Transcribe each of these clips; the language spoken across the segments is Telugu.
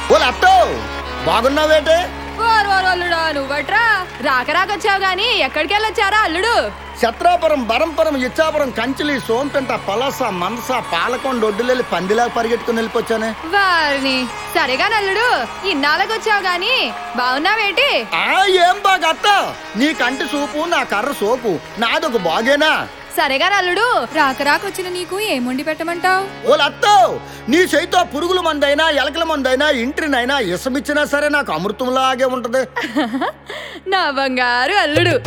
ఓ అత్తో బాగున్నావేటే ఓర్ ఓర్ అల్లుడా నువ్వట్రా రాక రాకొచ్చావు గాని ఎక్కడికి వెళ్ళొచ్చారా అల్లుడు సత్రాపురం బరంపురం ఇచ్చాపురం కంచిలి సోంపెంట పలస మనస పాలకొండ ఒడ్డులెళ్ళి పందిలా పరిగెట్టుకుని వెళ్ళిపోచ్చానే వారిని సరేగా నల్లుడు ఇన్నాళ్ళకి వచ్చావు గాని బాగున్నావేటి ఆ ఏం బాగా అత్త నీ కంటి సూపు నా కర్ర సోపు నాదొక బాగేనా సరేగా నల్లుడు రాక రాకొచ్చిన నీకు ఏం వండి పెట్టమంటావు ఓ అత్తో నీ చేయితో పురుగుల మందైనా ఎలకల మందైనా ఇంటినైనా ఇసమిచ్చినా సరే నాకు అమృతంలాగే ఉంటది నా బంగారు అల్లుడు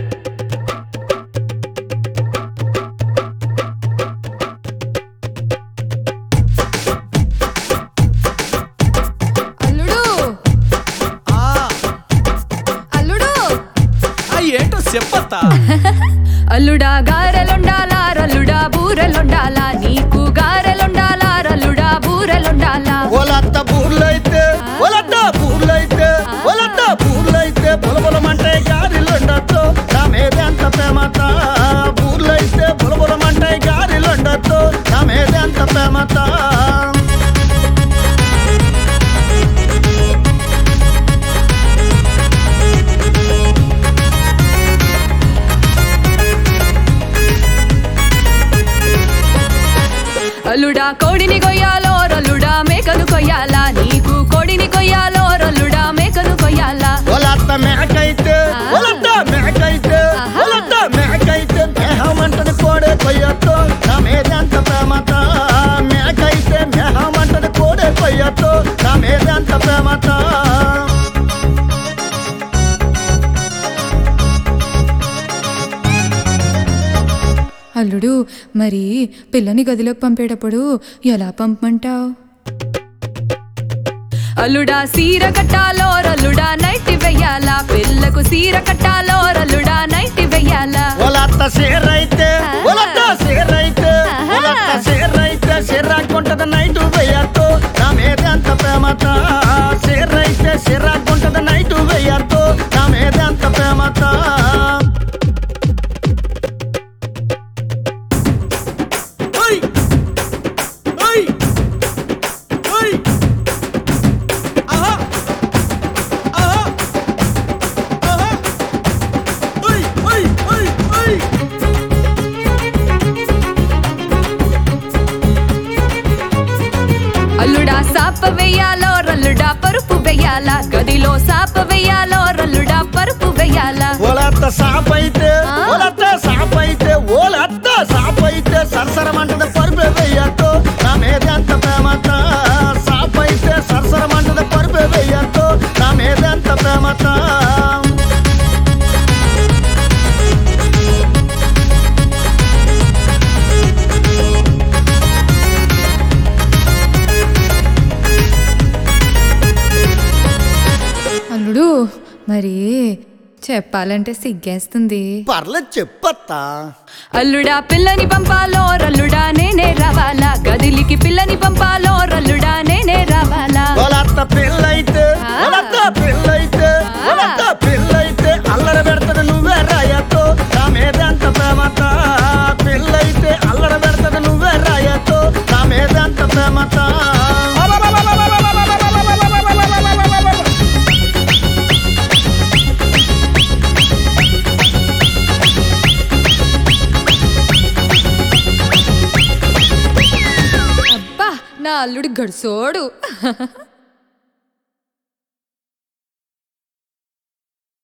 అల్లుడు అల్లుడు ఆ ఏంటో చెప్పత్తా అల్లుడా గారెలుండాలా రల్లుడా బూరెలుండాలా నీకు గారెలుండాలా రల్లుడా బూరెలుండాలా ఓలత్త పూర్లైతే ఓలత్త పూర్లైతే ఓలత్త పూర్లైతే బులబులమంటే గారిలుండొచ్చు నా మీద ఎంత ప్రేమత పూర్లైతే బులబులమంటే గారిలుండొచ్చు నా మీద ఎంత ప్రేమత అల్లుడా కోడిని కొయ్యాలో రల్లుడా మేకను కొయ్యాలా నీకు కోడిని కొయ్యాలో రల్లుడా మేకను కొయ్యాలా ఓలత్త మేకైతే ఓలత్త మేకైతే ఆహా. ఓలత్త మేకైతే మేహమంటది కోడే కొయ్యొచ్చు నా మీద ఎంత ప్రేమత మేకైతే మేహమంటది కోడే కొయ్యొచ్చు నా మీద ఎంత ప్రేమత అల్లుడు మరి పిల్లని గదిలోకి పంపేటప్పుడు ఎలా పంపమంటావు అల్లుడా సీర కట్టాలో రల్లుడా నైట్ వెయ్యాలా పిల్లకు సీర కట్టాలో రల్లుడా నైట్ వెయ్యాలా ఒలత్త సీరైతే ఒలత్త సీరైతే ఒలత్త సీరైతే సిర్రాకుంటది నైట్ వెయ్యత్తు నా మీద ఎంత ప్రేమత సీరైతే సిర్రాకుంటది నైట్ వెయ్యత్తు నా మీద ఎంత ప్రేమత ఓయ్ ఓయ్ ఓయ్ ఆహా ఆహా ఆహా ఓయ్ ఓయ్ ఓయ్ ఓయ్ అల్లుడా సాప వెయ్యాలో రల్లుడా పరుపు వెయ్యాలా గదిలో సాప వెయ్యాలో రల్లుడా పరుపు వెయ్యాలా ఒలత్త సాపైతే ఆ. ఒలత్త సాపైతే ఓలత్త సాపైతే సరసరమంటది పరుపు వెయ్యత్తు నా మీద ఎంత ప్రేమత సాపైతే సరసరమంటది పరుపు వెయ్యత్తు నా మీద ఎంత ప్రేమత అల్లుడు మరి చెప్పాలంటే సిగ్గేస్తుంది పర్లేదు చెప్పత్తా అల్లుడా పిల్లని పంపాలో రల్లుడా నేనే రావాలా గదిలికి పిల్లని పంపాలో రల్లుడా నేనే రావాలా ఒలత్త పిల్లైతే ఆ. ఒలత్త పిల్లైతే ఆ. ఒలత్త పిల్లైతే అల్లర పెడతది నువ్వే రాయత్తు నా మీద ఎంత ప్రేమత పిల్లైతే అల్లర పెడతది నువ్వే రాయత్తు నా మీద ఎంత ప్రేమత అబ్బా నా అల్లుడు గడుసోడు